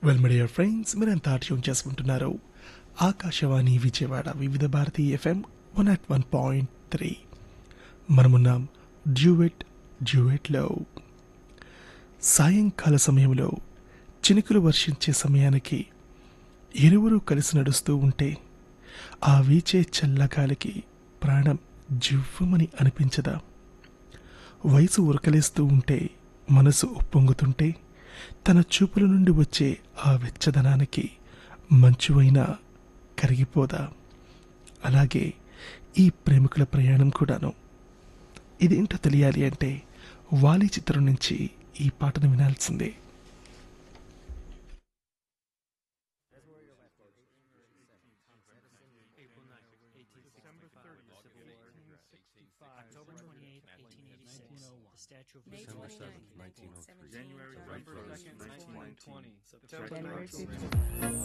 Well media friends మీరంతా tune చేసుకుంటున్నారు Akashvani Vijayawada Vividha Bharati FM one at one point three మనమున్నాం duet డ్యూవెట్లో సాయంకాల సమయంలో చినుకులు వర్షించే సమయానికి ఇరువురు కలిసి నడుస్తూ ఉంటే ఆ వీచే చల్లగాలికి ప్రాణం జివ్వమని అనిపించదా వయసు ఉరకలేస్తూ ఉంటే మనసు ఉప్పొంగుతుంటే తన చూపుల నుండి వచ్చే ఆ వెచ్చదనానికి మంచువైనా కరిగిపోదా అలాగే ఈ ప్రేమికుల ప్రయాణం కూడాను ఇదేంటో తెలియాలి అంటే వాలి చిత్రం నుంచి ఈ పాటను వినాల్సిందే October 28, 1886. The Statue of May Liberty. 29, 1903. January Right 1st, first, 1920. September January 1920.